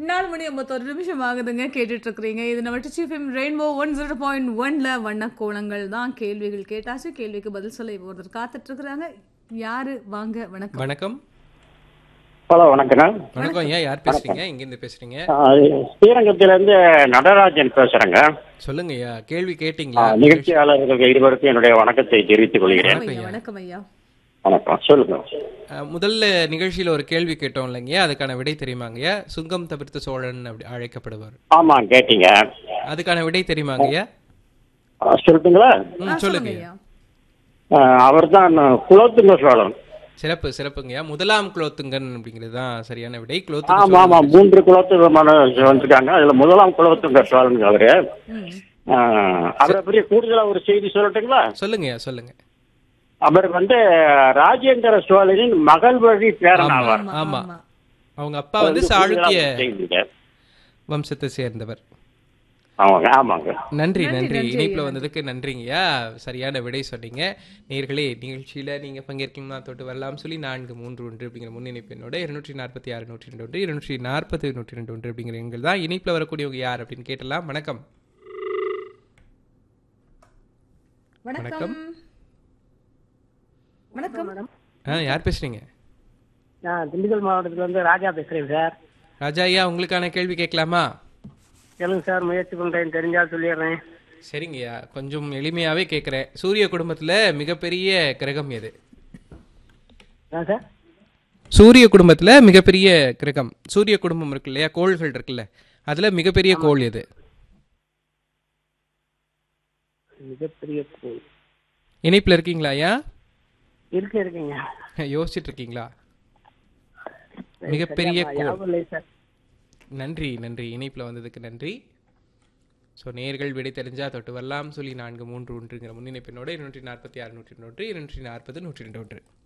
நாலு மணி ஐம்பத்தொரு நிமிஷம் ஆகுதுங்க கேட்டுட்டு இருக்கிறீங்க இது நம்ம டிச்சிஃபிம் ரெயின்போ ஒன் ஜீரோ பாயிண்ட் ஒன்ல வண்ண கோலங்கள் தான் கேள்விகள் கேட்டாச்சு கேள்விக்கு பதில் சொல்ல இப்போ ஒருத்தர் காத்துட்டு இருக்கிறாங்க யாரு வாங்க வணக்கம் வணக்கம் ஹலோ வணக்கண்ணா வணக்கம் ஐயா யார் பேசுறீங்க எங்கேருந்து பேசுறீங்க ஸ்ரீரங்கத்திலிருந்து நடராஜன் பேசுறேங்க சொல்லுங்க ஐயா கேள்வி ஆ, கேட்டீங்களா நிகழ்ச்சியாளர்கள் இருவருக்கும் என்னுடைய வணக்கத்தை தெரிவித்துக் கொள்கிறேன் வணக்கம் ஐயா வணக்கம் ஐயா வணக்கம் சொல்லுங்க அஹ், முதல்ல நிகழ்ச்சியில ஒரு கேள்வி கேட்டோம் இல்லைங்கய்யா அதுக்கான விடை தெரியுமாங்கய்யா சுங்கம் தவிர்த்த சோழன் அப்படி அழைக்கப்படுவார் ஆமா கேட்டீங்க அதுக்கான விடை தெரியுமாங்கய்யா ஆ, சொல்லட்டுங்களா ம் ஆ, சொல்லுங்க ஐயா அவர் தான் குலோத்துங்க சோழன் சிறப்பு சிறப்புங்கய்யா முதலாம் குலோத்துங்கன் அப்படிங்கிறது தான் சரியான விடை ஆமா குலோத்துங்க ஆமா மூன்று குலோத்துங்க வந்துருக்காங்க அதுல முதலாம் குலோத்துங்க சோழன் அவரு ம். ஆ, அவரை பற்றி கூடுதலா ஒரு செய்தி சொல்லட்டுங்களா சொல்லுங்கய்யா சொல்லுங்க அவர் வந்து ராஜேந்திர சோழனின் மகள் வழி பேரன் ஆவார் ஆமா ஆமா ஆமா அவங்க அப்பா வந்து அது கூடுதலா சாளுக்கிய ஒரு செய்திங்க. வம்சத்தை சேர்ந்தவர் ஆமாங்க ஆமாங்க நன்றி நன்றி நன்றி இணைப்புல ஐயா, வந்ததுக்கு நன்றிங்கய்யா சரியான விடை சொன்னீங்க நேர்களே நிகழ்ச்சியில நீங்க பங்கேற்கணும்னா தொட்டு வரலாம் சொல்லி நான்கு மூன்று ஒன்று அப்படிங்கிற முன்னிணைப்பு என்னோட இருநூற்றி நாற்பத்தி ஆறு நூற்றி ரெண்டு ஒன்று இருநூற்றி நாற்பது நூற்றி ரெண்டு ஒன்று அப்படிங்கிற எண்கள் தான் இணைப்புல வரக்கூடியவங்க யார் அப்படின்னு கேட்டலாம் வணக்கம் வணக்கம் வணக்கம் ஆ யார் பேசுறீங்க நான் திண்டுக்கல் மாவட்டத்துல இருந்து ராஜா பேசுறேன் சார் ராஜா ஐயா உங்களுக்கான கேள்வி கேட்கலாமா கேளுங்க சார் முயற்சி பண்றேன் தெரிஞ்சா சொல்லிடுறேன் சரிங்கய்யா கொஞ்சம் எளிமையாவே கேட்குறேன் சூரிய குடும்பத்துல மிகப்பெரிய கிரகம் எது ஆ சார் சூரிய குடும்பத்துல மிகப்பெரிய கிரகம் சூரிய குடும்பம் இருக்கு இல்லையா கோள்கள் இருக்குல்ல அதுல மிகப்பெரிய கோள் எது மிகப்பெரிய கோயில் இணைப்புல இருக்கீங்களா ஐயா இருக்கு இருக்குங்க யோசிச்சுட்டு இருக்கீங்களா மிகப்பெரிய சரியா, கோள் ஞாபகம் இல்லை சார் நன்றி நன்றி இணைப்புல வந்ததுக்கு நன்றி ஸோ நேர்கள் விடை தெரிஞ்சா தொட்டு வரலாம் சொல்லி நான்கு மூன்று ஒன்றுங்கிற முன்னிணைப்பினோட இருநூற்றி நாற்பத்தி ஆறு நூற்றி ஒன்று இருநூற்றி நாற்பது நூற்றி ரெண்டு ஒன்று